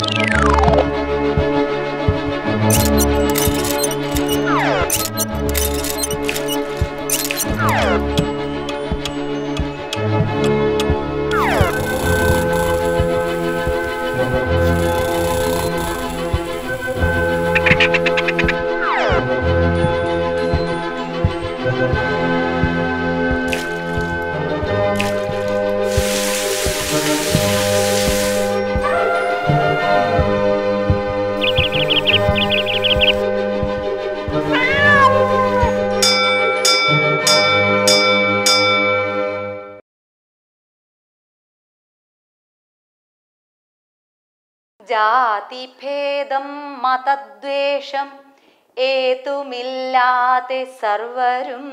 ജാതിഭേദം മതദ്വേഷം ഏതുമില്ലാതെ സർവരും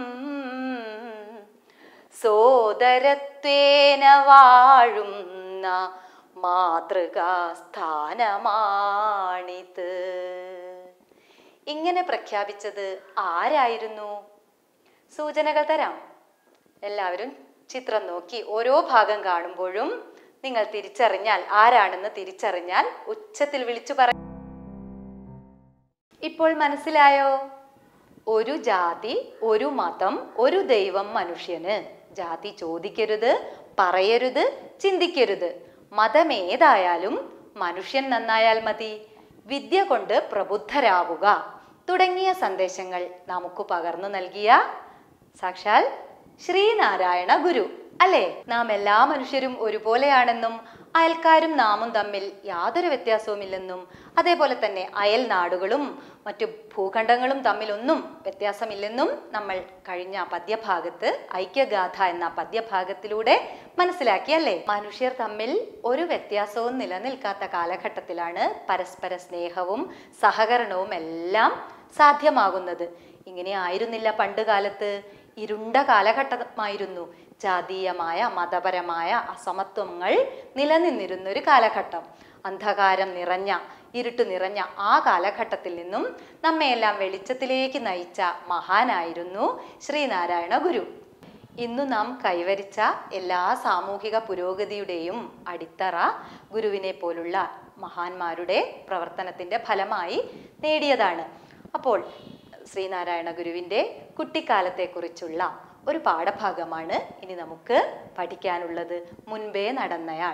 സോദരത്വേന വാഴുന്ന മാതൃകാസ്ഥാനമാണിത് ഇങ്ങനെ പ്രഖ്യാപിച്ചത് ആരായിരുന്നു സൂചനകൾ തരാം എല്ലാവരും ചിത്രം നോക്കി ഓരോ ഭാഗം കാണുമ്പോഴും നിങ്ങൾ തിരിച്ചറിഞ്ഞാൽ ആരാണെന്ന് തിരിച്ചറിഞ്ഞാൽ ഉച്ചത്തിൽ വിളിച്ചു പറ ഇപ്പോൾ മനസ്സിലായോ ഒരു ജാതി ഒരു മതം ഒരു ദൈവം മനുഷ്യന് ജാതി ചോദിക്കരുത് പറയരുത് ചിന്തിക്കരുത് മതം ഏതായാലും മനുഷ്യൻ നന്നായാൽ മതി വിദ്യ കൊണ്ട് പ്രബുദ്ധരാവുക തുടങ്ങിയ സന്ദേശങ്ങൾ നമുക്ക് പകർന്നു നൽകിയ സാക്ഷാൽ ശ്രീനാരായണ ഗുരു അല്ലേ നാം എല്ലാ മനുഷ്യരും ഒരുപോലെയാണെന്നും അയൽക്കാരും നാമും തമ്മിൽ യാതൊരു വ്യത്യാസവുമില്ലെന്നും അതേപോലെ തന്നെ അയൽ നാടുകളും മറ്റു ഭൂഖണ്ഡങ്ങളും തമ്മിലൊന്നും വ്യത്യാസമില്ലെന്നും നമ്മൾ കഴിഞ്ഞ പദ്യഭാഗത്ത് ഐക്യഗാഥ എന്ന പദ്യഭാഗത്തിലൂടെ മനസ്സിലാക്കിയല്ലേ മനുഷ്യർ തമ്മിൽ ഒരു വ്യത്യാസവും നിലനിൽക്കാത്ത കാലഘട്ടത്തിലാണ് പരസ്പര സ്നേഹവും സഹകരണവും എല്ലാം സാധ്യമാകുന്നത് ഇങ്ങനെ ആയിരുന്നില്ല പണ്ട് കാലത്ത് ഇരുണ്ട കാലഘട്ടമായിരുന്നു ജാതീയമായ മതപരമായ അസമത്വങ്ങൾ നിലനിന്നിരുന്നൊരു കാലഘട്ടം അന്ധകാരം നിറഞ്ഞ ഇരുട്ട് നിറഞ്ഞ ആ കാലഘട്ടത്തിൽ നിന്നും നമ്മയെല്ലാം വെളിച്ചത്തിലേക്ക് നയിച്ച മഹാനായിരുന്നു ശ്രീനാരായണ ഗുരു ഇന്നു നാം കൈവരിച്ച എല്ലാ സാമൂഹിക പുരോഗതിയുടെയും അടിത്തറ ഗുരുവിനെ പോലുള്ള മഹാന്മാരുടെ പ്രവർത്തനത്തിന്റെ ഫലമായി നേടിയതാണ് അപ്പോൾ ശ്രീനാരായണ ഗുരുവിൻ്റെ കുട്ടിക്കാലത്തെക്കുറിച്ചുള്ള ഒരു പാഠഭാഗമാണ് ഇനി നമുക്ക് പഠിക്കാനുള്ളത് മുൻപേ നടന്നയാൾ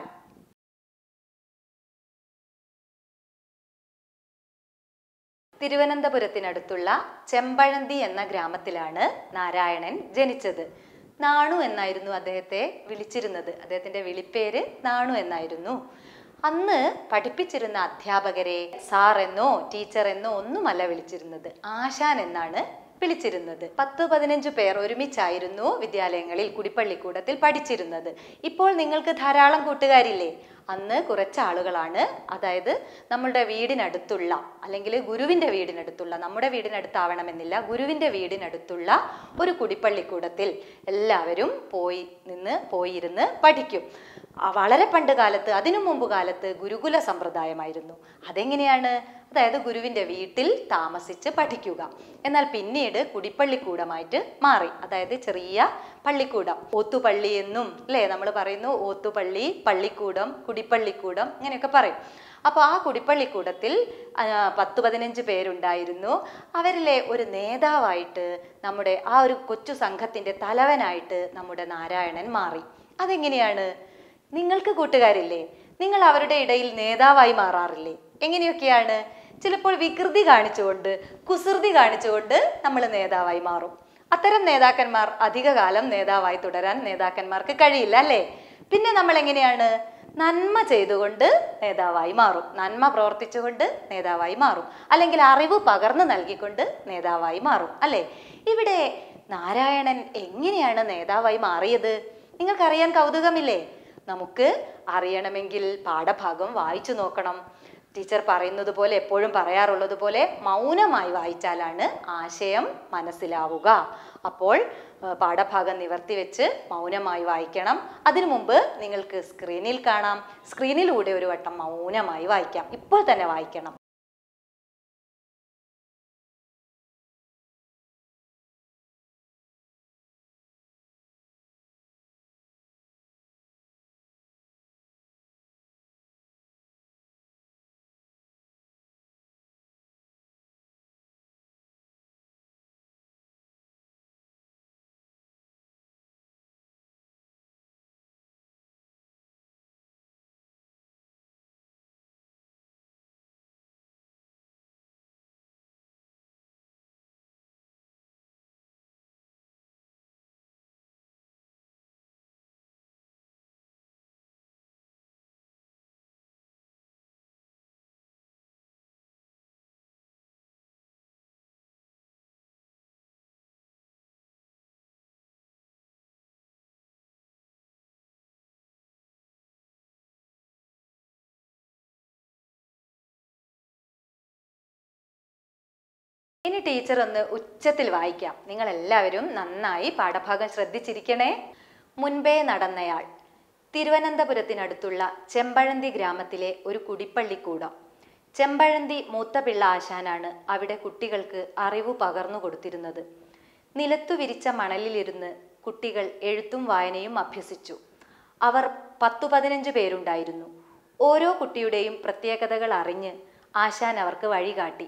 തിരുവനന്തപുരത്തിനടുത്തുള്ള ചെമ്പഴന്തി എന്ന ഗ്രാമത്തിലാണ് നാരായണൻ ജനിച്ചത് നാണു എന്നായിരുന്നു അദ്ദേഹത്തെ വിളിച്ചിരുന്നത് അദ്ദേഹത്തിന്റെ വിളിപ്പേര് നാണു എന്നായിരുന്നു അന്ന് പഠിപ്പിച്ചിരുന്ന അധ്യാപകരെ സാർ എന്നോ ടീച്ചർ എന്നോ ഒന്നുമല്ല വിളിച്ചിരുന്നത് ആശാൻ എന്നാണ് വിളിച്ചിരുന്നത് പത്ത് പതിനഞ്ചു പേർ ഒരുമിച്ചായിരുന്നു വിദ്യാലയങ്ങളിൽ കുടിപ്പള്ളിക്കൂടത്തിൽ പഠിച്ചിരുന്നത് ഇപ്പോൾ നിങ്ങൾക്ക് ധാരാളം കൂട്ടുകാരില്ലേ അന്ന് കുറച്ച് ആളുകളാണ് അതായത് നമ്മളുടെ വീടിനടുത്തുള്ള അല്ലെങ്കിൽ ഗുരുവിൻ്റെ വീടിനടുത്തുള്ള നമ്മുടെ വീടിനടുത്താവണമെന്നില്ല ഗുരുവിൻ്റെ വീടിനടുത്തുള്ള ഒരു കുടിപ്പള്ളിക്കൂടത്തിൽ എല്ലാവരും പോയി നിന്ന് പോയിരുന്ന് പഠിക്കും ആ വളരെ പണ്ട് കാലത്ത് അതിനു മുമ്പ് കാലത്ത് ഗുരുകുല സമ്പ്രദായമായിരുന്നു അതെങ്ങനെയാണ് അതായത് ഗുരുവിൻ്റെ വീട്ടിൽ താമസിച്ച് പഠിക്കുക എന്നാൽ പിന്നീട് കുടിപ്പള്ളിക്കൂടമായിട്ട് മാറി അതായത് ചെറിയ പള്ളിക്കൂടം ഓത്തുപള്ളി എന്നും അല്ലേ നമ്മൾ പറയുന്നു ഓത്തുപള്ളി പള്ളിക്കൂടം കുടിപ്പള്ളിക്കൂടം ഇങ്ങനെയൊക്കെ പറയും അപ്പോൾ ആ കുടിപ്പള്ളിക്കൂടത്തിൽ ആ, പത്ത് പതിനഞ്ച് പേരുണ്ടായിരുന്നു അവരിലെ ഒരു നേതാവായിട്ട് നമ്മുടെ ആ ഒരു കൊച്ചു സംഘത്തിൻ്റെ തലവനായിട്ട് നമ്മുടെ നാരായണൻ മാറി അതെങ്ങനെയാണ് നിങ്ങൾക്ക് കൂട്ടുകാരില്ലേ നിങ്ങൾ അവരുടെ ഇടയിൽ നേതാവായി മാറാറില്ലേ എങ്ങനെയൊക്കെയാണ് ചിലപ്പോൾ വികൃതി കാണിച്ചുകൊണ്ട് കുസൃതി കാണിച്ചുകൊണ്ട് നമ്മൾ നേതാവായി മാറും അത്തരം നേതാക്കന്മാർ അധികകാലം നേതാവായി തുടരാൻ നേതാക്കന്മാർക്ക് കഴിയില്ല അല്ലേ പിന്നെ നമ്മൾ എങ്ങനെയാണ് നന്മ ചെയ്തുകൊണ്ട് നേതാവായി മാറും നന്മ പ്രവർത്തിച്ചുകൊണ്ട് നേതാവായി മാറും അല്ലെങ്കിൽ അറിവ് പകർന്നു നൽകിക്കൊണ്ട് നേതാവായി മാറും അല്ലേ ഇവിടെ നാരായണൻ എങ്ങനെയാണ് നേതാവായി മാറിയത് നിങ്ങൾക്കറിയാൻ കൗതുകമില്ലേ നമുക്ക് അറിയണമെങ്കിൽ പാഠഭാഗം വായിച്ചു നോക്കണം ടീച്ചർ പറയുന്നത് പോലെ എപ്പോഴും പറയാറുള്ളത് പോലെ മൗനമായി വായിച്ചാലാണ് ആശയം മനസ്സിലാവുക അപ്പോൾ ആ, പാഠഭാഗം നിവർത്തി വെച്ച് മൗനമായി വായിക്കണം അതിനു മുമ്പ് നിങ്ങൾക്ക് സ്ക്രീനിൽ കാണാം സ്ക്രീനിലൂടെ ഒരു വട്ടം മൗനമായി വായിക്കാം ഇപ്പോൾ തന്നെ വായിക്കണം ഇനി ടീച്ചർ ഒന്ന് ഉച്ചത്തിൽ വായിക്കാം നിങ്ങൾ എല്ലാവരും നന്നായി പാഠഭാഗം ശ്രദ്ധിച്ചിരിക്കണേ മുൻപേ നടന്നയാൾ തിരുവനന്തപുരത്തിനടുത്തുള്ള ചെമ്പഴന്തി ഗ്രാമത്തിലെ ഒരു കുടിപ്പള്ളിക്കൂടം ചെമ്പഴന്തി മൂത്തപിള്ള ആശാനാണ് അവിടെ കുട്ടികൾക്ക് അറിവ് പകർന്നു കൊടുത്തിരുന്നത് നിലത്തു വിരിച്ച മണലിലിരുന്ന് കുട്ടികൾ എഴുത്തും വായനയും അഭ്യസിച്ചു അവർ പത്തു പതിനഞ്ച് പേരുണ്ടായിരുന്നു ഓരോ കുട്ടിയുടെയും പ്രത്യേകതകൾ അറിഞ്ഞ് ആശാൻ അവർക്ക് വഴികാട്ടി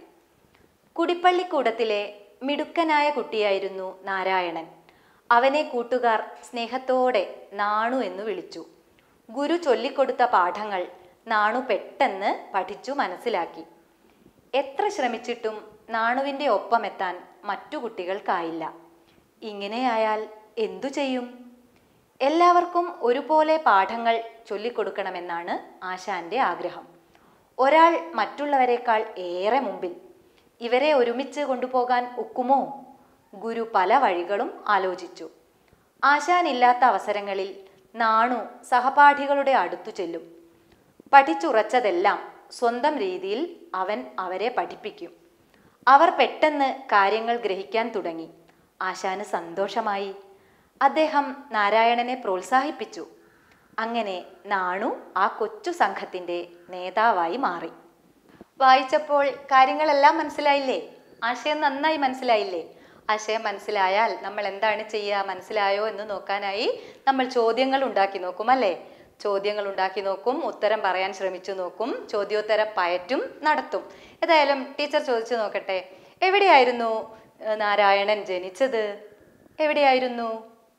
കുടിപ്പള്ളിക്കൂടത്തിലെ മിടുക്കനായ കുട്ടിയായിരുന്നു നാരായണൻ അവനെ കൂട്ടുകാർ സ്നേഹത്തോടെ നാണു എന്ന് വിളിച്ചു ഗുരു ചൊല്ലിക്കൊടുത്ത പാഠങ്ങൾ നാണു പെട്ടെന്ന് പഠിച്ചു മനസ്സിലാക്കി എത്ര ശ്രമിച്ചിട്ടും നാണുവിൻ്റെ ഒപ്പമെത്താൻ മറ്റു കുട്ടികൾക്കായില്ല ഇങ്ങനെയായാൽ എന്തു ചെയ്യും എല്ലാവർക്കും ഒരുപോലെ പാഠങ്ങൾ ചൊല്ലിക്കൊടുക്കണമെന്നാണ് ആശാന്റെ ആഗ്രഹം ഒരാൾ മറ്റുള്ളവരെക്കാൾ ഏറെ മുമ്പിൽ ഇവരെ ഒരുമിച്ച് കൊണ്ടുപോകാൻ ഒക്കുമോ ഗുരു പല വഴികളും ആലോചിച്ചു ആശാനില്ലാത്ത അവസരങ്ങളിൽ നാണു സഹപാഠികളുടെ അടുത്തു ചെല്ലും പഠിച്ചുറച്ചതെല്ലാം സ്വന്തം രീതിയിൽ അവൻ അവരെ പഠിപ്പിക്കും അവർ പെട്ടെന്ന് കാര്യങ്ങൾ ഗ്രഹിക്കാൻ തുടങ്ങി ആശാന് സന്തോഷമായി അദ്ദേഹം നാരായണനെ പ്രോത്സാഹിപ്പിച്ചു അങ്ങനെ നാണു ആ കൊച്ചു സംഘത്തിൻ്റെ നേതാവായി മാറി വായിച്ചപ്പോൾ കാര്യങ്ങളെല്ലാം മനസ്സിലായില്ലേ ആശയം നന്നായി മനസ്സിലായില്ലേ ആശയം മനസ്സിലായാൽ നമ്മൾ എന്താണ് ചെയ്യുക മനസ്സിലായോ എന്ന് നോക്കാനായി നമ്മൾ ചോദ്യങ്ങൾ ഉണ്ടാക്കി നോക്കും അല്ലേ ചോദ്യങ്ങൾ ഉണ്ടാക്കി നോക്കും ഉത്തരം പറയാൻ ശ്രമിച്ചു നോക്കും ചോദ്യോത്തര പയറ്റും നടത്തും ഏതായാലും ടീച്ചർ ചോദിച്ചു നോക്കട്ടെ എവിടെയായിരുന്നു ഏഹ്, നാരായണൻ ജനിച്ചത് എവിടെയായിരുന്നു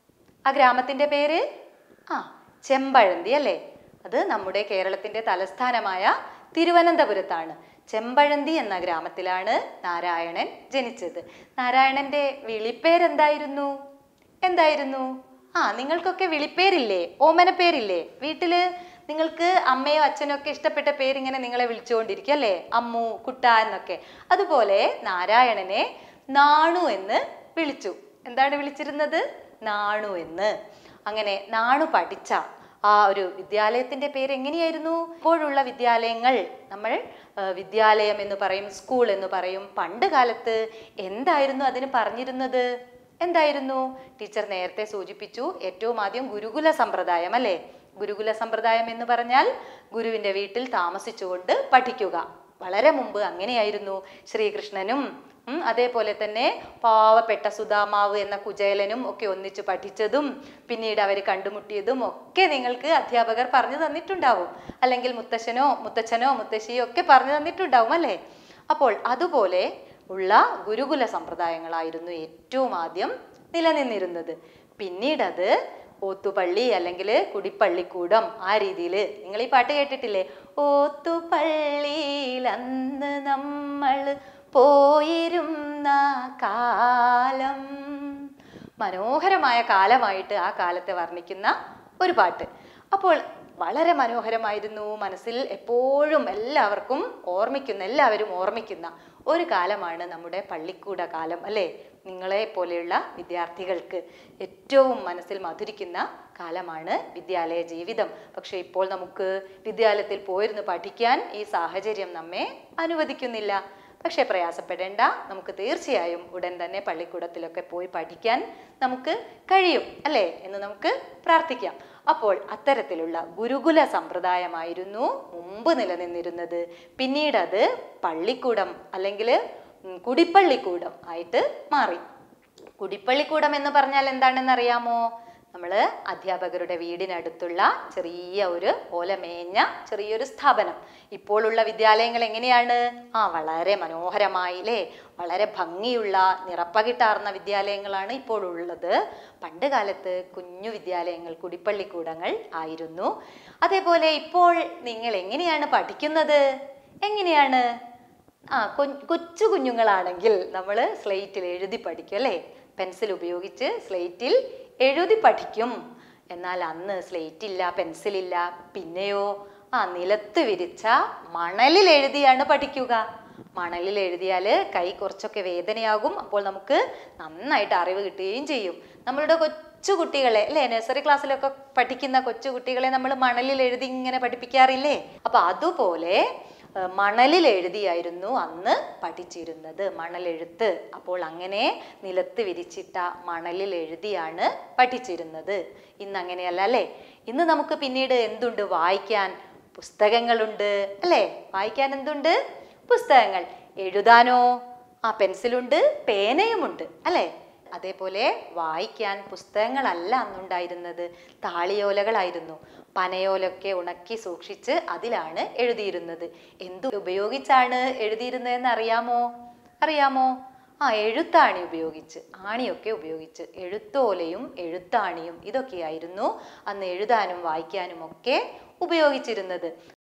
ആ ഗ്രാമത്തിന്റെ പേര് ആ ചെമ്പഴന്തി അല്ലേ അത് നമ്മുടെ കേരളത്തിന്റെ തലസ്ഥാനമായ തിരുവനന്തപുരത്താണ് ചെമ്പഴന്തി എന്ന ഗ്രാമത്തിലാണ് നാരായണൻ ജനിച്ചത് നാരായണന്റെ വിളിപ്പേരെന്തായിരുന്നു എന്തായിരുന്നു ആ നിങ്ങൾക്കൊക്കെ വിളിപ്പേരില്ലേ ഓമന പേരില്ലേ വീട്ടില് നിങ്ങൾക്ക് അമ്മയോ അച്ഛനോ ഒക്കെ ഇഷ്ടപ്പെട്ട പേരിങ്ങനെ നിങ്ങളെ വിളിച്ചുകൊണ്ടിരിക്കും അല്ലേ അമ്മു കുട്ട എന്നൊക്കെ അതുപോലെ നാരായണനെ നാണു എന്ന് വിളിച്ചു എന്താണ് വിളിച്ചിരുന്നത് നാണു എന്ന് അങ്ങനെ നാണു പഠിച്ച ആ ഒരു വിദ്യാലയത്തിന്റെ പേര് എങ്ങനെയായിരുന്നു ഇപ്പോഴുള്ള വിദ്യാലയങ്ങൾ നമ്മൾ ആ, വിദ്യാലയം എന്ന് പറയും സ്കൂൾ എന്ന് പറയും പണ്ട് കാലത്ത് എന്തായിരുന്നു അതിന് പറഞ്ഞിരുന്നത് എന്തായിരുന്നു ടീച്ചർ നേരത്തെ സൂചിപ്പിച്ചു ഏറ്റവും ആദ്യം ഗുരുകുല സമ്പ്രദായം അല്ലേ ഗുരുകുല സമ്പ്രദായം എന്ന് പറഞ്ഞാൽ ഗുരുവിന്റെ വീട്ടിൽ താമസിച്ചുകൊണ്ട് പഠിക്കുക വളരെ മുമ്പ് അങ്ങനെയായിരുന്നു ശ്രീകൃഷ്ണനും ഉം, അതേപോലെ തന്നെ പാവപ്പെട്ട സുധാമാവ് എന്ന കുചേലനും ഒക്കെ ഒന്നിച്ച് പഠിച്ചതും പിന്നീട് അവർ കണ്ടുമുട്ടിയതും ഒക്കെ നിങ്ങൾക്ക് അധ്യാപകർ പറഞ്ഞു തന്നിട്ടുണ്ടാവും അല്ലെങ്കിൽ മുത്തശ്ശനോ മുത്തച്ഛനോ മുത്തശ്ശിയോ ഒക്കെ പറഞ്ഞു തന്നിട്ടുണ്ടാവും അല്ലേ അപ്പോൾ അതുപോലെ ഉള്ള ഗുരുകുല സമ്പ്രദായങ്ങളായിരുന്നു ഏറ്റവും ആദ്യം നിലനിന്നിരുന്നത് പിന്നീട് അത് ഓത്തുപള്ളി അല്ലെങ്കിൽ കുടിപ്പള്ളിക്കൂടം ആ രീതിയിൽ നിങ്ങൾ ഈ പാട്ട് കേട്ടിട്ടില്ലേ ഓത്തുപള്ളിയിൽ അന്ന് നമ്മൾ പോയിരുന്ന കാലം മനോഹരമായ കാലമായിട്ട് ആ കാലത്തെ വർണ്ണിക്കുന്ന ഒരു പാട്ട് അപ്പോൾ വളരെ മനോഹരമായിരുന്നു മനസ്സിൽ എപ്പോഴും എല്ലാവർക്കും ഓർമ്മിക്കുന്ന എല്ലാവരും ഓർമ്മിക്കുന്ന ഒരു കാലമാണ് നമ്മുടെ പള്ളിക്കൂട കാലം അല്ലേ നിങ്ങളെ പോലെയുള്ള വിദ്യാർത്ഥികൾക്ക് ഏറ്റവും മനസ്സിൽ മധുരിക്കുന്ന കാലമാണ് വിദ്യാലയ ജീവിതം പക്ഷേ ഇപ്പോൾ നമുക്ക് വിദ്യാലയത്തിൽ പോയിരുന്ന് പഠിക്കാൻ ഈ സാഹചര്യം നമ്മെ അനുവദിക്കുന്നില്ല പക്ഷേ പ്രയാസപ്പെടേണ്ട നമുക്ക് തീർച്ചയായും ഉടൻ തന്നെ പള്ളിക്കൂടത്തിലൊക്കെ പോയി പഠിക്കാൻ നമുക്ക് കഴിയും അല്ലേ എന്ന് നമുക്ക് പ്രാർത്ഥിക്കാം അപ്പോൾ അത്തരത്തിലുള്ള ഗുരുകുല സമ്പ്രദായമായിരുന്നു മുമ്പ് നിലനിന്നിരുന്നത് പിന്നീട് അത് പള്ളിക്കൂടം അല്ലെങ്കിൽ ഉം, കുടിപ്പള്ളിക്കൂടം ആയിട്ട് മാറി കുടിപ്പള്ളിക്കൂടം എന്ന് പറഞ്ഞാൽ എന്താണെന്ന് അറിയാമോ നമ്മൾ അധ്യാപകരുടെ വീടിനടുത്തുള്ള ചെറിയ ഒരു ഓലമേഞ്ഞ ചെറിയൊരു സ്ഥാപനം ഇപ്പോഴുള്ള വിദ്യാലയങ്ങൾ എങ്ങനെയാണ് ആ വളരെ മനോഹരമായില്ലേ വളരെ ഭംഗിയുള്ള നിറപ്പകിട്ടാർന്ന വിദ്യാലയങ്ങളാണ് ഇപ്പോൾ ഉള്ളത് പണ്ട് കാലത്ത് കുഞ്ഞു വിദ്യാലയങ്ങൾ കുടിപ്പള്ളിക്കൂടങ്ങൾ ആയിരുന്നു അതേപോലെ ഇപ്പോൾ നിങ്ങൾ എങ്ങനെയാണ് പഠിക്കുന്നത് എങ്ങനെയാണ് ആ കൊ- കൊച്ചു കുഞ്ഞുങ്ങളാണെങ്കിൽ നമ്മൾ സ്ലേറ്റിൽ എഴുതി പഠിക്കും അല്ലേ പെൻസിൽ ഉപയോഗിച്ച് സ്ലേറ്റിൽ എഴുതി പഠിക്കും എന്നാൽ അന്ന് സ്ലേറ്റ് ഇല്ല പെൻസിലില്ല പിന്നെയോ ആ നിലത്ത് വിരിച്ച മണലിൽ എഴുതിയാണ് പഠിക്കുക മണലിൽ എഴുതിയാൽ കൈ കുറച്ചൊക്കെ വേദനയാകും അപ്പോൾ നമുക്ക് നന്നായിട്ട് അറിവ് കിട്ടുകയും ചെയ്യും നമ്മളുടെ കൊച്ചു കുട്ടികളെ അല്ലേ നഴ്സറി ക്ലാസ്സിലൊക്കെ പഠിക്കുന്ന കൊച്ചു കുട്ടികളെ നമ്മൾ മണലിൽ എഴുതി ഇങ്ങനെ പഠിപ്പിക്കാറില്ലേ അപ്പൊ അതുപോലെ ആ, മണലിൽ എഴുതിയായിരുന്നു അന്ന് പഠിച്ചിരുന്നത് മണലെഴുത്ത് അപ്പോൾ അങ്ങനെ നിലത്ത് വിരിച്ചിട്ട മണലിൽ എഴുതിയാണ് പഠിച്ചിരുന്നത് ഇന്ന് അങ്ങനെയല്ല അല്ലേ ഇന്ന് നമുക്ക് പിന്നീട് എന്തുണ്ട് വായിക്കാൻ പുസ്തകങ്ങളുണ്ട് അല്ലേ വായിക്കാൻ എന്തുണ്ട് പുസ്തകങ്ങൾ എഴുതാനോ ആ പെൻസിലുണ്ട് പേനയുമുണ്ട് അല്ലേ അതേപോലെ വായിക്കാൻ പുസ്തകങ്ങളല്ല അന്നുണ്ടായിരുന്നത് താളിയോലകളായിരുന്നു പനയോലൊക്കെ ഉണക്കി സൂക്ഷിച്ച് അതിലാണ് എഴുതിയിരുന്നത് എന്തു ഉപയോഗിച്ചാണ് എഴുതിയിരുന്നതെന്ന് അറിയാമോ അറിയാമോ ആ എഴുത്താണി ഉപയോഗിച്ച് ആണിയൊക്കെ ഉപയോഗിച്ച് എഴുത്തോലയും എഴുത്താണിയും ഇതൊക്കെയായിരുന്നു അന്ന് എഴുതാനും വായിക്കാനും ഒക്കെ ഉപയോഗിച്ചിരുന്നത്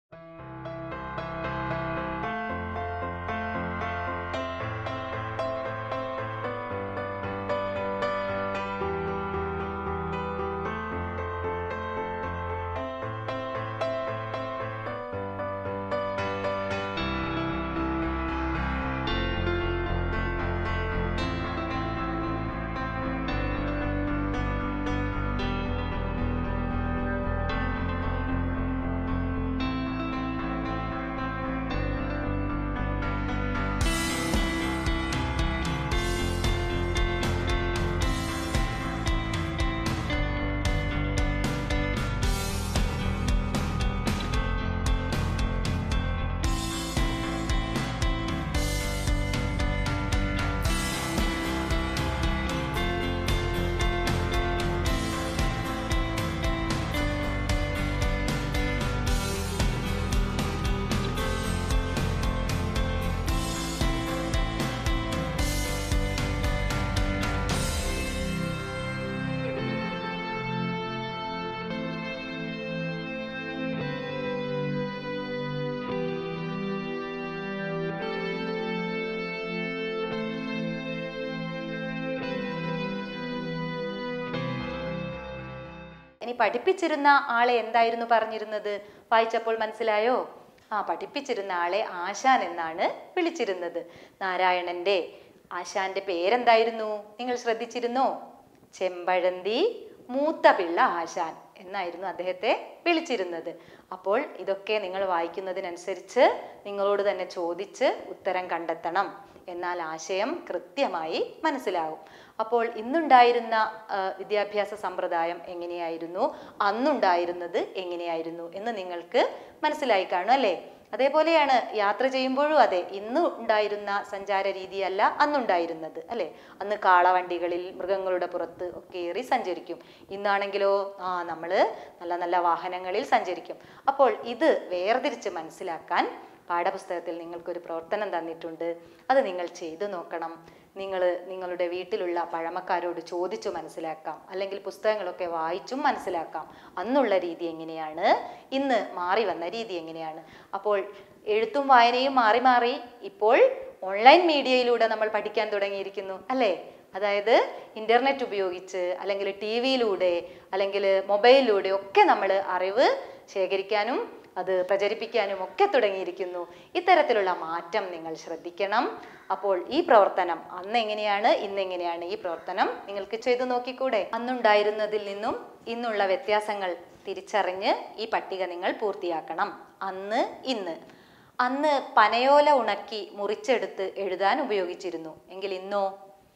ഇനി പഠിപ്പിച്ചിരുന്ന ആളെ എന്തായിരുന്നു പറഞ്ഞിരുന്നത് വായിച്ചപ്പോൾ മനസ്സിലായോ ആ പഠിപ്പിച്ചിരുന്ന ആളെ ആശാൻ എന്നാണ് വിളിച്ചിരുന്നത് നാരായണന്റെ ആശാന്റെ പേരെന്തായിരുന്നു നിങ്ങൾ ശ്രദ്ധിച്ചിരുന്നോ ചെമ്പഴന്തി മൂത്ത പിള്ള ആശാൻ എന്നായിരുന്നു അദ്ദേഹത്തെ വിളിച്ചിരുന്നത് അപ്പോൾ ഇതൊക്കെ നിങ്ങൾ വായിക്കുന്നതിനനുസരിച്ച് നിങ്ങളോട് തന്നെ ചോദിച്ച് ഉത്തരം കണ്ടെത്തണം എന്നാൽ ആശയം കൃത്യമായി മനസ്സിലാവും അപ്പോൾ ഇന്നുണ്ടായിരുന്ന ആ, വിദ്യാഭ്യാസ സമ്പ്രദായം എങ്ങനെയായിരുന്നു അന്നുണ്ടായിരുന്നത് എങ്ങനെയായിരുന്നു എന്ന് നിങ്ങൾക്ക് മനസ്സിലായി കാണും അല്ലേ അതേപോലെയാണ് യാത്ര ചെയ്യുമ്പോഴും അതെ ഇന്ന് ഉണ്ടായിരുന്ന സഞ്ചാര രീതിയല്ല അന്നുണ്ടായിരുന്നത് അല്ലേ അന്ന് കാളവണ്ടികളിൽ മൃഗങ്ങളുടെ പുറത്ത് ഒക്കെ ഏറി സഞ്ചരിക്കും ഇന്നാണെങ്കിലോ ആ നമ്മൾ നല്ല നല്ല വാഹനങ്ങളിൽ സഞ്ചരിക്കും അപ്പോൾ ഇത് വേർതിരിച്ച് മനസ്സിലാക്കാൻ പാഠപുസ്തകത്തിൽ നിങ്ങൾക്കൊരു പ്രവർത്തനം തന്നിട്ടുണ്ട് അത് നിങ്ങൾ ചെയ്തു നോക്കണം നിങ്ങൾ നിങ്ങളുടെ വീട്ടിലുള്ള പഴമക്കാരോട് ചോദിച്ചു മനസ്സിലാക്കാം അല്ലെങ്കിൽ പുസ്തകങ്ങളൊക്കെ വായിച്ചും മനസ്സിലാക്കാം അന്നുള്ള രീതി എങ്ങനെയാണ് ഇന്ന് മാറി വന്ന രീതി എങ്ങനെയാണ് അപ്പോൾ എഴുത്തും വായനയും മാറി മാറി ഇപ്പോൾ ഓൺലൈൻ മീഡിയയിലൂടെ നമ്മൾ പഠിക്കാൻ തുടങ്ങിയിരിക്കുന്നു അല്ലേ അതായത് ഇൻ്റർനെറ്റ് ഉപയോഗിച്ച് അല്ലെങ്കിൽ ടി വിയിലൂടെ അല്ലെങ്കിൽ മൊബൈലിലൂടെ ഒക്കെ നമ്മൾ അറിവ് ശേഖരിക്കാനും അത് പ്രചരിപ്പിക്കാനും ഒക്കെ തുടങ്ങിയിരിക്കുന്നു ഇത്തരത്തിലുള്ള മാറ്റം നിങ്ങൾ ശ്രദ്ധിക്കണം അപ്പോൾ ഈ പ്രവർത്തനം അന്ന് എങ്ങനെയാണ് ഇന്ന് എങ്ങനെയാണ് ഈ പ്രവർത്തനം നിങ്ങൾക്ക് ചെയ്തു നോക്കിക്കൂടെ അന്നുണ്ടായിരുന്നതിൽ നിന്നും ഇന്നുള്ള വ്യത്യാസങ്ങൾ തിരിച്ചറിഞ്ഞ് ഈ പട്ടിക നിങ്ങൾ പൂർത്തിയാക്കണം അന്ന് ഇന്ന് അന്ന് പനയോല ഉണക്കി മുറിച്ചെടുത്ത് എഴുതാൻ ഉപയോഗിച്ചിരുന്നു എങ്കിൽ ഇന്നോ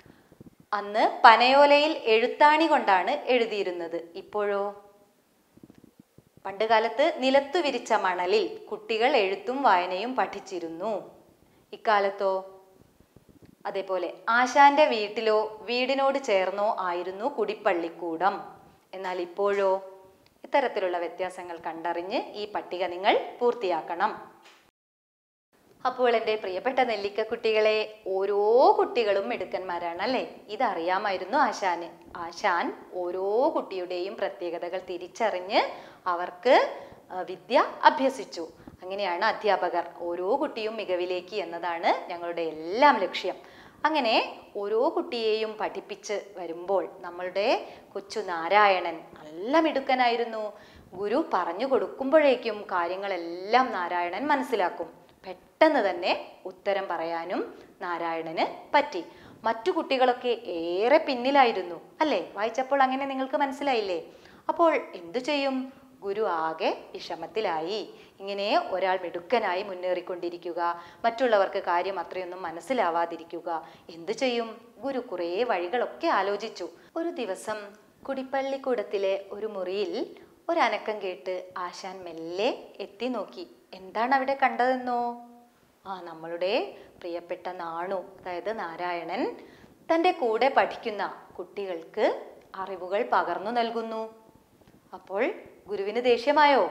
അന്ന് പനയോലയിൽ എഴുത്താണി കൊണ്ടാണ് എഴുതിയിരുന്നത് ഇപ്പോഴോ പണ്ടുകാലത്ത് നിലത്തു വിരിച്ച മണലിൽ കുട്ടികൾ എഴുത്തും വായനയും പഠിച്ചിരുന്നു ഇക്കാലത്തോ അതേപോലെ ആശാന്റെ വീട്ടിലോ വീടിനോട് ചേർന്നോ ആയിരുന്നു കുടിപ്പള്ളിക്കൂടം എന്നാൽ ഇപ്പോഴോ ഇത്തരത്തിലുള്ള വ്യത്യാസങ്ങൾ കണ്ടറിഞ്ഞ് ഈ പട്ടിക നിങ്ങൾ പൂർത്തിയാക്കണം അപ്പോൾ എൻ്റെ പ്രിയപ്പെട്ട നെല്ലിക്ക കുട്ടികളെ ഓരോ കുട്ടികളും മിടുക്കന്മാരാണ് അല്ലേ ഇതറിയാമായിരുന്നു ആശാന് ആശാൻ ഓരോ കുട്ടിയുടെയും പ്രത്യേകതകൾ തിരിച്ചറിഞ്ഞ് അവർക്ക് ആ, വിദ്യ അഭ്യസിച്ചു അങ്ങനെയാണ് അധ്യാപകർ ഓരോ കുട്ടിയും മികവിലേക്ക് എന്നതാണ് ഞങ്ങളുടെ എല്ലാം ലക്ഷ്യം അങ്ങനെ ഓരോ കുട്ടിയെയും പഠിപ്പിച്ച് വരുമ്പോൾ നമ്മളുടെ കൊച്ചു നാരായണൻ നല്ല മിടുക്കനായിരുന്നു ഗുരു പറഞ്ഞു കൊടുക്കുമ്പോഴേക്കും കാര്യങ്ങളെല്ലാം നാരായണൻ മനസ്സിലാക്കും പെട്ടെന്ന് തന്നെ ഉത്തരം പറയാനും നാരായണന് പറ്റി മറ്റു കുട്ടികളൊക്കെ ഏറെ പിന്നിലായിരുന്നു അല്ലേ വായിച്ചപ്പോൾ അങ്ങനെ നിങ്ങൾക്ക് മനസ്സിലായില്ലേ അപ്പോൾ എന്തു ചെയ്യും ഗുരു ആകെ വിഷമത്തിലായി ഇങ്ങനെ ഒരാൾ മിടുക്കനായി മുന്നേറിക്കൊണ്ടിരിക്കുക മറ്റുള്ളവർക്ക് കാര്യം അത്രയൊന്നും മനസ്സിലാവാതിരിക്കുക എന്തു ചെയ്യും ഗുരു കുറേ വഴികളൊക്കെ ആലോചിച്ചു ഒരു ദിവസം കുടിപ്പള്ളിക്കൂടത്തിലെ ഒരു മുറിയിൽ ഒരനക്കം കേട്ട് ആശാൻ മെല്ലെ എത്തി നോക്കി എന്താണ് അവിടെ കണ്ടതെന്നോ ആ നമ്മളുടെ പ്രിയപ്പെട്ട നാണു അതായത് നാരായണൻ തൻ്റെ കൂടെ പഠിക്കുന്ന കുട്ടികൾക്ക് അറിവുകൾ പകർന്നു നൽകുന്നു അപ്പോൾ ഗുരുവിന് ദേഷ്യമായോ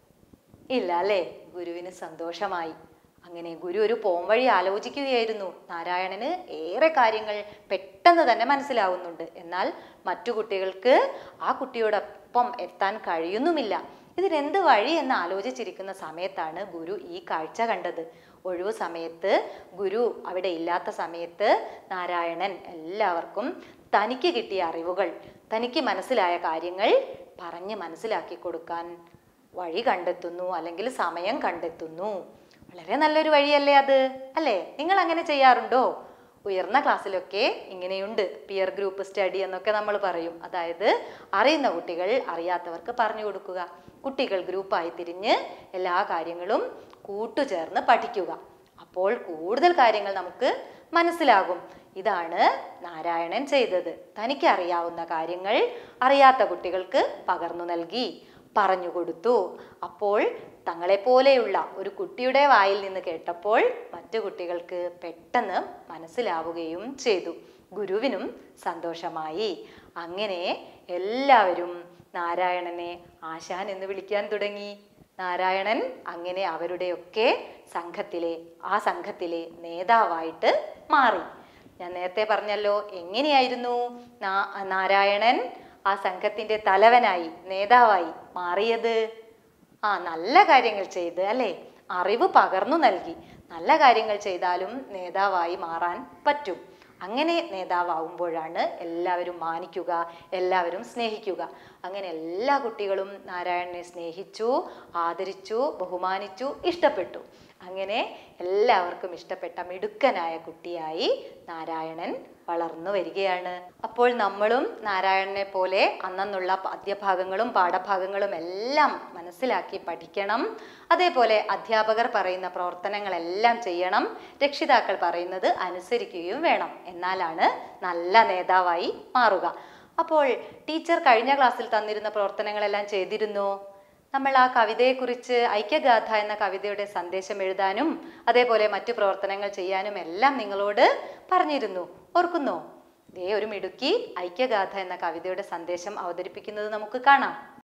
ഇല്ല അല്ലേ ഗുരുവിന് സന്തോഷമായി അങ്ങനെ ഗുരു ഒരു പോംവഴി ആലോചിക്കുകയായിരുന്നു നാരായണന് ഏറെ കാര്യങ്ങൾ പെട്ടെന്ന് തന്നെ മനസ്സിലാവുന്നുണ്ട് എന്നാൽ മറ്റു കുട്ടികൾക്ക് ആ കുട്ടിയോടൊപ്പം എത്താൻ കഴിയുന്നുമില്ല ഇതിനെന്ത് വഴി എന്ന് ആലോചിച്ചിരിക്കുന്ന സമയത്താണ് ഗുരു ഈ കാഴ്ച കണ്ടത് ഒഴിവു സമയത്ത് ഗുരു അവിടെ ഇല്ലാത്ത സമയത്ത് നാരായണൻ എല്ലാവർക്കും തനിക്ക് കിട്ടിയ അറിവുകൾ തനിക്ക് മനസ്സിലായ കാര്യങ്ങൾ പറഞ്ഞ് മനസ്സിലാക്കി കൊടുക്കാൻ വഴി കണ്ടെത്തുന്നു അല്ലെങ്കിൽ സമയം കണ്ടെത്തുന്നു വളരെ നല്ലൊരു വഴിയല്ലേ അത് അല്ലേ നിങ്ങൾ അങ്ങനെ ചെയ്യാറുണ്ടോ ഉയർന്ന ക്ലാസ്സിലൊക്കെ ഇങ്ങനെയുണ്ട് പിയർ ഗ്രൂപ്പ് സ്റ്റഡി എന്നൊക്കെ നമ്മൾ പറയും അതായത് അറിയുന്ന കുട്ടികൾ അറിയാത്തവർക്ക് പറഞ്ഞു കൊടുക്കുക കുട്ടികൾ ഗ്രൂപ്പായി തിരിഞ്ഞ് എല്ലാ കാര്യങ്ങളും കൂട്ടുചേർന്ന് പഠിക്കുക അപ്പോൾ കൂടുതൽ കാര്യങ്ങൾ നമുക്ക് മനസ്സിലാകും ഇതാണ് നാരായണൻ ചെയ്തത് തനിക്ക് അറിയാവുന്ന കാര്യങ്ങൾ അറിയാത്ത കുട്ടികൾക്ക് പകർന്നു നൽകി പറഞ്ഞു കൊടുത്തു അപ്പോൾ തങ്ങളെപ്പോലെയുള്ള ഒരു കുട്ടിയുടെ വായിൽ നിന്ന് കേട്ടപ്പോൾ മറ്റു കുട്ടികൾക്ക് പെട്ടെന്ന് മനസ്സിലാവുകയും ചെയ്തു ഗുരുവിനും സന്തോഷമായി അങ്ങനെ എല്ലാവരും നാരായണനെ ആശാൻ എന്ന് വിളിക്കാൻ തുടങ്ങി നാരായണൻ അങ്ങനെ അവരുടെയൊക്കെ സംഘത്തിലെ ആ സംഘത്തിലെ നേതാവായിട്ട് മാറി ഞാൻ നേരത്തെ പറഞ്ഞല്ലോ എങ്ങനെയായിരുന്നു നാ- നാരായണൻ ആ സംഘത്തിന്റെ തലവനായി നേതാവായി മാറിയത് ആ നല്ല കാര്യങ്ങൾ ചെയ്ത് അല്ലേ അറിവ് പകർന്നു നൽകി നല്ല കാര്യങ്ങൾ ചെയ്താലും നേതാവായി മാറാൻ പറ്റും അങ്ങനെ നേതാവാകുമ്പോഴാണ് എല്ലാവരും മാനിക്കുക എല്ലാവരും സ്നേഹിക്കുക അങ്ങനെ എല്ലാ കുട്ടികളും നാരായണനെ സ്നേഹിച്ചു ആദരിച്ചു ബഹുമാനിച്ചു ഇഷ്ടപ്പെട്ടു അങ്ങനെ എല്ലാവർക്കും ഇഷ്ടപ്പെട്ട മിടുക്കനായ കുട്ടിയായി നാരായണൻ വളർന്നു വരികയാണ് അപ്പോൾ നമ്മളും നാരായണനെ പോലെ അന്നുള്ള പദ്യഭാഗങ്ങളും പാഠഭാഗങ്ങളും എല്ലാം മനസ്സിലാക്കി പഠിക്കണം അതേപോലെ അധ്യാപകർ പറയുന്ന പ്രവർത്തനങ്ങളെല്ലാം ചെയ്യണം രക്ഷിതാക്കൾ പറയുന്നത് അനുസരിക്കുകയും വേണം എന്നാലാണ് നല്ല നേതാവായി മാറുക അപ്പോൾ ടീച്ചർ കഴിഞ്ഞ ക്ലാസ്സിൽ തന്നിരുന്ന പ്രവർത്തനങ്ങളെല്ലാം ചെയ്തിരുന്നോ നമ്മൾ ആ കവിതയെക്കുറിച്ച് ഐക്യഗാഥ എന്ന കവിതയുടെ സന്ദേശം എഴുതാനും അതേപോലെ മറ്റു പ്രവർത്തനങ്ങൾ ചെയ്യാനും എല്ലാം നിങ്ങളോട് പറഞ്ഞിരുന്നു ഓർക്കുന്നോ ദേ ഒരു മിടുക്കി ഐക്യഗാഥ എന്ന കവിതയുടെ സന്ദേശം അവതരിപ്പിക്കുന്നത് നമുക്ക് കാണാം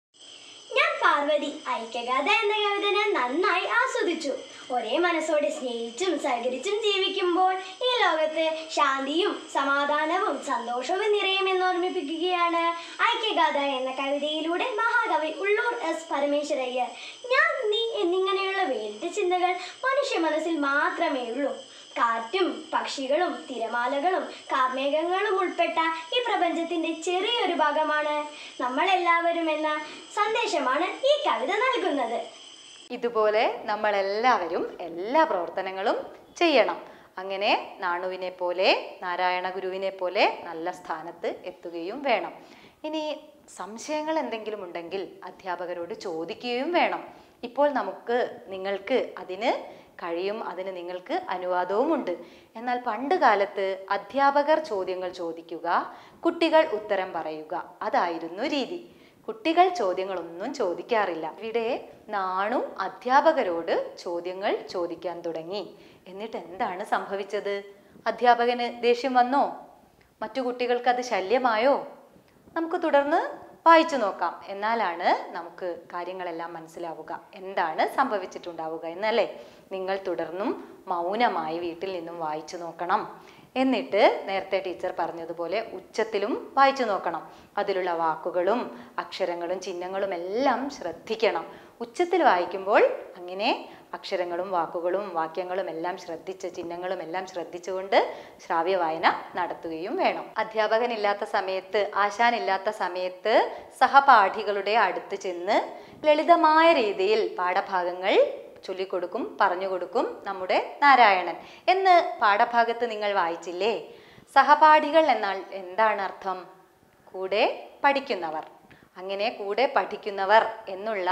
ഞാൻ പാർവതി ഐക്യഗാഥ എന്ന കവിത ഞാൻ നന്നായി ആസ്വദിച്ചു ഒരേ മനസ്സോടെ സ്നേഹിച്ചും സഹകരിച്ചും ജീവിക്കുമ്പോൾ ഈ ലോകത്ത് ശാന്തിയും സമാധാനവും സന്തോഷവും നിറയുമെന്ന് ഓർമ്മിപ്പിക്കുകയാണ് ഐക്യഗാഥ എന്ന കവിതയിലൂടെ മഹാകവി ഉള്ളൂർ എസ് പരമേശ്വരയ്യർ ഞാൻ നീ എന്നിങ്ങനെയുള്ള വേറിട്ട ചിന്തകൾ മനുഷ്യ മനസ്സിൽ മാത്രമേ ഉള്ളൂ കാറ്റും പക്ഷികളും തിരമാലകളും കാർമേഘങ്ങളും ഉൾപ്പെട്ട ഈ പ്രപഞ്ചത്തിന്റെ ചെറിയൊരു ഭാഗമാണ് നമ്മളെല്ലാവരും എന്ന സന്ദേശമാണ് ഈ കവിത നൽകുന്നത് ഇതുപോലെ നമ്മൾ എല്ലാവരും എല്ലാ പ്രവർത്തനങ്ങളും ചെയ്യണം അങ്ങനെ നാണുവിനെ പോലെ നാരായണ ഗുരുവിനെ പോലെ നല്ല സ്ഥാനത്ത് എത്തുകയും വേണം ഇനി സംശയങ്ങൾ എന്തെങ്കിലും ഉണ്ടെങ്കിൽ അധ്യാപകരോട് ചോദിക്കുകയും വേണം ഇപ്പോൾ നമുക്ക് നിങ്ങൾക്ക് അതിന് കഴിയും അതിന് നിങ്ങൾക്ക് അനുവാദവുമുണ്ട് എന്നാൽ പണ്ട് കാലത്ത് അധ്യാപകർ ചോദ്യങ്ങൾ ചോദിക്കുക കുട്ടികൾ ഉത്തരം പറയുക അതായിരുന്നു രീതി കുട്ടികൾ ചോദ്യങ്ങളൊന്നും ചോദിക്കാറില്ല ഇവിടെ നാണു അധ്യാപകരോട് ചോദ്യങ്ങൾ ചോദിക്കാൻ തുടങ്ങി എന്നിട്ട് എന്താണ് സംഭവിച്ചത് അധ്യാപകന് ദേഷ്യം വന്നോ മറ്റു കുട്ടികൾക്ക് അത് ശല്യമായോ നമുക്ക് തുടർന്ന് വായിച്ചു നോക്കാം എന്നാലാണ് നമുക്ക് കാര്യങ്ങളെല്ലാം മനസ്സിലാവുക എന്താണ് സംഭവിച്ചിട്ടുണ്ടാവുക എന്നല്ലേ നിങ്ങൾ തുടർന്നും മൗനമായി വീട്ടിൽ നിന്നും വായിച്ചു നോക്കണം എന്നിട്ട് നേരത്തെ ടീച്ചർ പറഞ്ഞതുപോലെ ഉച്ചത്തിലും വായിച്ചു നോക്കണം അതിലുള്ള വാക്കുകളും അക്ഷരങ്ങളും ചിഹ്നങ്ങളും എല്ലാം ശ്രദ്ധിക്കണം ഉച്ചത്തിൽ വായിക്കുമ്പോൾ അങ്ങനെ അക്ഷരങ്ങളും വാക്കുകളും വാക്യങ്ങളും എല്ലാം ശ്രദ്ധിച്ച് ചിഹ്നങ്ങളും എല്ലാം ശ്രദ്ധിച്ചുകൊണ്ട് ശ്രാവ്യ വായന നടത്തുകയും വേണം അധ്യാപകനില്ലാത്ത സമയത്ത് ആശാനില്ലാത്ത സമയത്ത് സഹപാഠികളുടെ അടുത്ത് ചെന്ന് ലളിതമായ രീതിയിൽ പാഠഭാഗങ്ങൾ ചൊല്ലിക്കൊടുക്കും പറഞ്ഞു കൊടുക്കും നമ്മുടെ നാരായണൻ എന്ന് പാഠഭാഗത്ത് നിങ്ങൾ വായിച്ചില്ലേ സഹപാഠികൾ എന്നാൽ എന്താണ് അർത്ഥം കൂടെ പഠിക്കുന്നവർ അങ്ങനെ കൂടെ പഠിക്കുന്നവർ എന്നുള്ള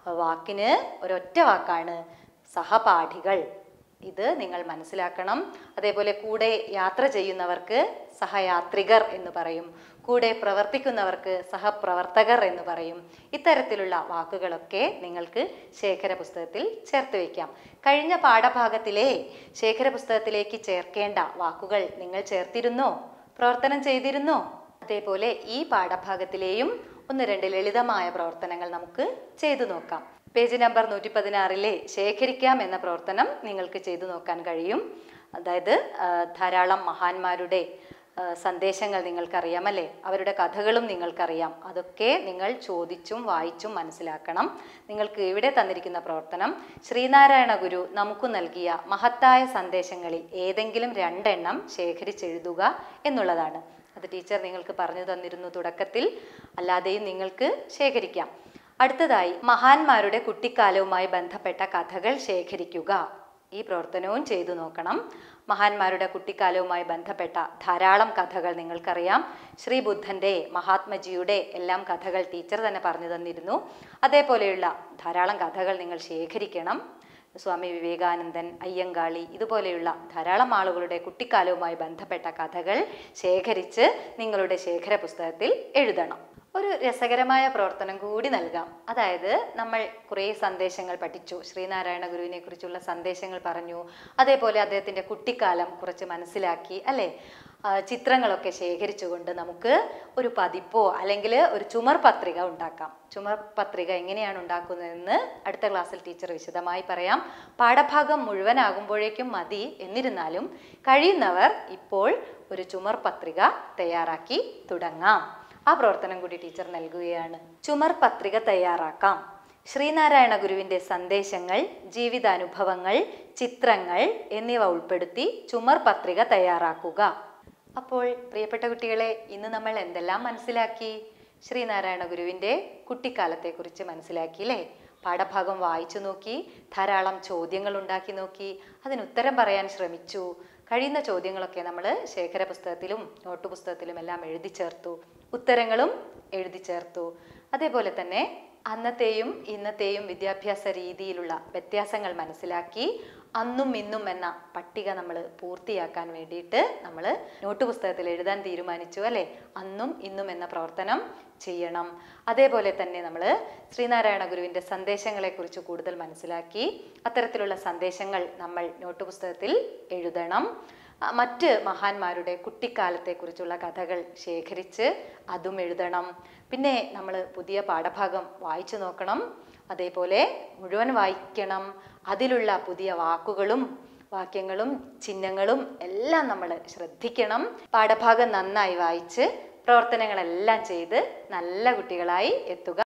വാക്കിന് ഒരൊറ്റ വാക്കാണ് സഹപാഠികൾ ഇത് നിങ്ങൾ മനസ്സിലാക്കണം അതേപോലെ കൂടെ യാത്ര ചെയ്യുന്നവർക്ക് സഹയാത്രികർ എന്ന് പറയും കൂടെ പ്രവർത്തിക്കുന്നവർക്ക് സഹപ്രവർത്തകർ എന്ന് പറയും ഇത്തരത്തിലുള്ള വാക്കുകളൊക്കെ നിങ്ങൾക്ക് ശേഖര പുസ്തകത്തിൽ ചേർത്ത് വയ്ക്കാം കഴിഞ്ഞ പാഠഭാഗത്തിലെ ശേഖര പുസ്തകത്തിലേക്ക് ചേർക്കേണ്ട വാക്കുകൾ നിങ്ങൾ ചേർത്തിരുന്നോ പ്രവർത്തനം ചെയ്തിരുന്നോ അതേപോലെ ഈ പാഠഭാഗത്തിലെയും ഒന്ന് രണ്ട് ലളിതമായ പ്രവർത്തനങ്ങൾ നമുക്ക് ചെയ്തു നോക്കാം പേജ് നമ്പർ നൂറ്റി പതിനാറിലെ ശേഖരിക്കാം എന്ന പ്രവർത്തനം നിങ്ങൾക്ക് ചെയ്തു നോക്കാൻ കഴിയും അതായത് ആ, ധാരാളം മഹാന്മാരുടെ ആ, സന്ദേശങ്ങൾ നിങ്ങൾക്കറിയാം അല്ലേ അവരുടെ കഥകളും നിങ്ങൾക്കറിയാം അതൊക്കെ നിങ്ങൾ ചോദിച്ചും വായിച്ചും മനസ്സിലാക്കണം നിങ്ങൾക്ക് ഇവിടെ തന്നിരിക്കുന്ന പ്രവർത്തനം ശ്രീനാരായണ ഗുരു നമുക്ക് നൽകിയ മഹത്തായ സന്ദേശങ്ങളിൽ ഏതെങ്കിലും രണ്ടെണ്ണം ശേഖരിച്ചെഴുതുക എന്നുള്ളതാണ് അത് ടീച്ചർ നിങ്ങൾക്ക് പറഞ്ഞു തന്നിരുന്നു തുടക്കത്തിൽ അല്ലാതെയും നിങ്ങൾക്ക് ശേഖരിക്കാം അടുത്തതായി മഹാന്മാരുടെ കുട്ടിക്കാലവുമായി ബന്ധപ്പെട്ട കഥകൾ ശേഖരിക്കുക ഈ പ്രവർത്തനവും ചെയ്തു നോക്കണം മഹാന്മാരുടെ കുട്ടിക്കാലവുമായി ബന്ധപ്പെട്ട ധാരാളം കഥകൾ നിങ്ങൾക്കറിയാം ശ്രീ ബുദ്ധൻ്റെ മഹാത്മജിയുടെ എല്ലാം കഥകൾ ടീച്ചർ തന്നെ പറഞ്ഞു തന്നിരുന്നു അതേപോലെയുള്ള ധാരാളം കഥകൾ നിങ്ങൾ ശേഖരിക്കണം സ്വാമി വിവേകാനന്ദൻ അയ്യങ്കാളി ഇതുപോലെയുള്ള ധാരാളം ആളുകളുടെ കുട്ടിക്കാലവുമായി ബന്ധപ്പെട്ട കഥകൾ ശേഖരിച്ച് നിങ്ങളുടെ ശേഖര പുസ്തകത്തിൽ എഴുതണം ഒരു രസകരമായ പ്രവർത്തനം കൂടി നൽകാം അതായത് നമ്മൾ കുറേ സന്ദേശങ്ങൾ പഠിച്ചു ശ്രീനാരായണ ഗുരുവിനെ കുറിച്ചുള്ള സന്ദേശങ്ങൾ പറഞ്ഞു അതേപോലെ അദ്ദേഹത്തിൻ്റെ കുട്ടിക്കാലം കുറച്ച് മനസ്സിലാക്കി അല്ലേ ആ, ചിത്രങ്ങളൊക്കെ ശേഖരിച്ചുകൊണ്ട് നമുക്ക് ഒരു പതിപ്പോ അല്ലെങ്കിൽ ഒരു ചുമർ പത്രിക ഉണ്ടാക്കാം ചുമർ പത്രിക എങ്ങനെയാണ് ഉണ്ടാക്കുന്നതെന്ന് അടുത്ത ക്ലാസ്സിൽ ടീച്ചർ വിശദമായി പറയാം പാഠഭാഗം മുഴുവനാകുമ്പോഴേക്കും മതി എന്നിരുന്നാലും കഴിയുന്നവർ ഇപ്പോൾ ഒരു ചുമർ പത്രിക തയ്യാറാക്കി തുടങ്ങാം ആ പ്രവർത്തനം കൂടി ടീച്ചർ നൽകുകയാണ് ചുമർ പത്രിക തയ്യാറാക്കാം ശ്രീനാരായണ ഗുരുവിൻ്റെ സന്ദേശങ്ങൾ ജീവിതാനുഭവങ്ങൾ ചിത്രങ്ങൾ എന്നിവ ഉൾപ്പെടുത്തി ചുമർ പത്രിക തയ്യാറാക്കുക അപ്പോൾ പ്രിയപ്പെട്ട കുട്ടികളെ ഇന്ന് നമ്മൾ എന്തെല്ലാം മനസ്സിലാക്കി ശ്രീനാരായണ ഗുരുവിൻ്റെ കുട്ടിക്കാലത്തെക്കുറിച്ച് മനസ്സിലാക്കി അല്ലേ പാഠഭാഗം വായിച്ചു നോക്കി ധാരാളം ചോദ്യങ്ങൾ ഉണ്ടാക്കി നോക്കി അതിന് ഉത്തരം പറയാൻ ശ്രമിച്ചു കഴിയുന്ന ചോദ്യങ്ങളൊക്കെ നമ്മൾ ശേഖര പുസ്തകത്തിലും നോട്ട് പുസ്തകത്തിലും എല്ലാം എഴുതി ചേർത്തു ഉത്തരങ്ങളും എഴുതി ചേർത്തു അതേപോലെ തന്നെ അന്നത്തെയും ഇന്നത്തെയും വിദ്യാഭ്യാസ രീതിയിലുള്ള വ്യത്യാസങ്ങൾ മനസ്സിലാക്കി അന്നും ഇന്നും എന്ന പട്ടിക നമ്മൾ പൂർത്തിയാക്കാൻ വേണ്ടിയിട്ട് നമ്മൾ നോട്ട് പുസ്തകത്തിൽ എഴുതാൻ തീരുമാനിച്ചു അല്ലേ അന്നും ഇന്നും എന്ന പ്രവർത്തനം ചെയ്യണം അതേപോലെ തന്നെ നമ്മൾ ശ്രീനാരായണ ഗുരുവിൻ്റെ സന്ദേശങ്ങളെക്കുറിച്ച് കൂടുതൽ മനസ്സിലാക്കി അത്തരത്തിലുള്ള സന്ദേശങ്ങൾ നമ്മൾ നോട്ട് പുസ്തകത്തിൽ എഴുതണം ആ, മറ്റ് മഹാന്മാരുടെ കുട്ടിക്കാലത്തെക്കുറിച്ചുള്ള കഥകൾ ശേഖരിച്ച് അതും എഴുതണം പിന്നെ നമ്മൾ പുതിയ പാഠഭാഗം വായിച്ചു നോക്കണം അതേപോലെ മുഴുവൻ വായിക്കണം അതിലുള്ള പുതിയ വാക്കുകളും വാക്യങ്ങളും ചിഹ്നങ്ങളും എല്ലാം നമ്മൾ ശ്രദ്ധിക്കണം പാഠഭാഗം നന്നായി വായിച്ച് പ്രവർത്തനങ്ങളെല്ലാം ചെയ്ത് നല്ല കുട്ടികളായി എത്തുക